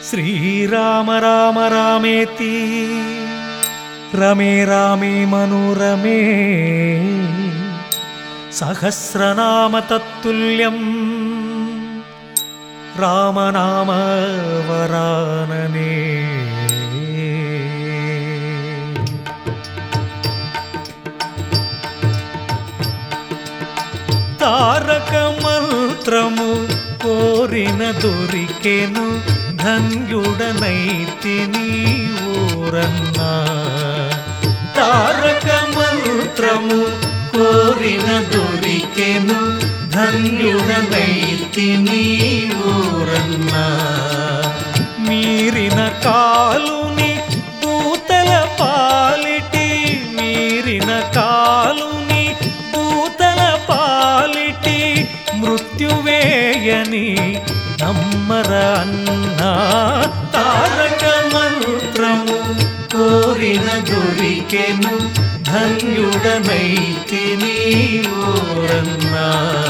శ్రీరామ రామ రామేతి రమే రామే మనోరమే సహస్రనామ తత్తుల్యం రామనామ వరాననే తారక మంత్రము కోరిన దొరికెను ధన్యుడనైతిని ఊరన్నా తారక మంత్రము కోరిన దొరికెను ధన్యుడనైతిని ఊరన్నా మీరిన కాలుని దూతల పాలిటి మీరిన కాలుని దూతల పాలిటి మృత్యువేయని నమ్మర అన్నా తారక మంత్రము కోరిన దొరికెను ధన్యుడనైతిని ఓరన్నా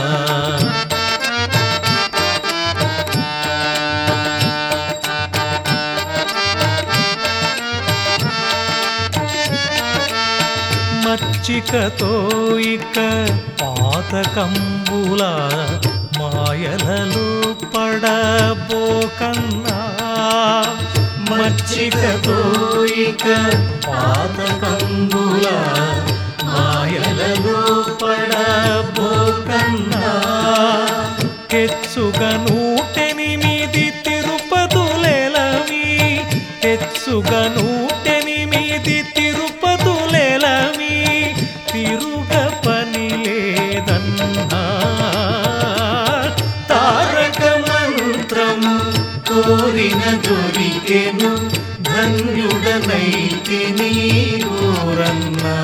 మచ్చికతో ఇక పాతకంబుల మాయలలో పడబోకన్నా మచ్చికతో ఇక పాతకంబుల మాయలలో పడబోకన్నా హెచ్చుగా నూటెనిమిది తిరుపతులెలవి హెచ్చుగా నూటెనిమిది తిరుపతులెలవి తిరుగ పని లేదన్నా తారక మంత్రము కోరిన దొరికెను ధన్యుడనైతిని ఓరన్నా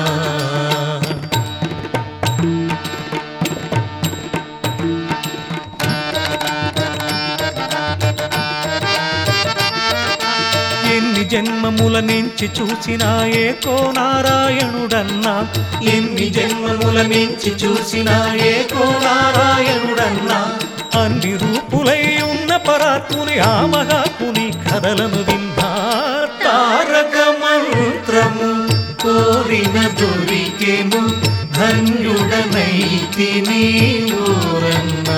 ఎన్ని జన్మముల నుంచి చూసినా ఏకో నారాయణుడన్నా ఎన్ని జన్మముల నుంచి చూసినా ఏకో నారాయణుడన్నా అన్ని రూపులై ఉన్న పరాత్ముని ఆ మహాత్ముని కథలను విన్నా తారక మంత్రము కోరిన దొరికెను ధన్యుడనైతిని ఊరన్నా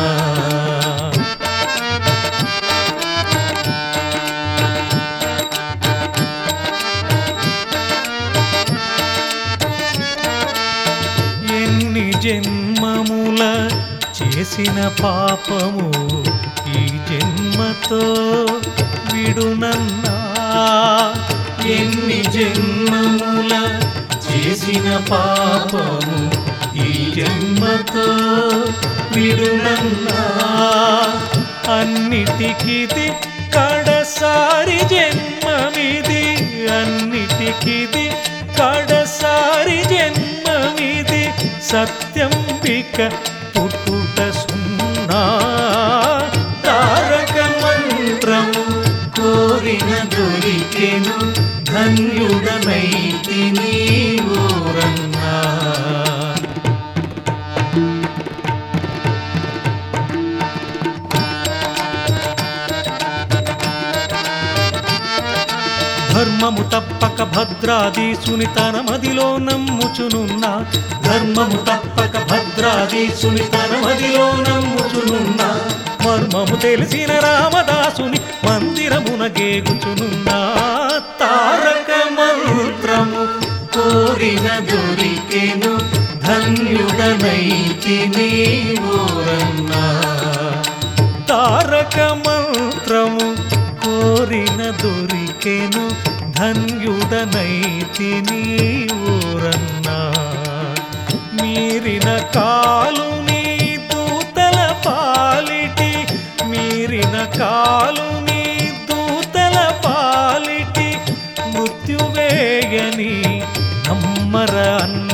ఎన్ని జన్మముల చేసిన పాపము ఈ జన్మతో విడునన్నా ఎన్ని జన్మముల చేసిన పాపము ఈ జన్మతో విడునన్నా అన్నిటికిది కడసారి జన్మమిది అన్నిటికిది కడసారి జన్మమిది సత్యంబిక పుట్టుట సున్నా తారక మంత్రము కోరిన దొరికెను ధన్యుడనైతిని ఓరన్నా ధర్మము తప్పక భద్రాదీసుని తన మదిలో నమ్ముచునున్నా ధర్మము తప్పక భద్రాదీసుని తన మదిలో నమ్ముచునున్నా మర్మము తెలిసిన రామదాసుని మందిరమున గేగుచునున్నా తారక మంత్రము కోరిన దొరికెను ధన్యుడనైతిని ఓరన్నా తారక మంత్రము కోరిన దొరికెను ధన్యుడనైతిని ఊరన్నా మీరిన కాలుని దూతల పాలిటి మీరిన కాలుని దూతల పాలిటి మృత్యువేయని నమ్మర అన్న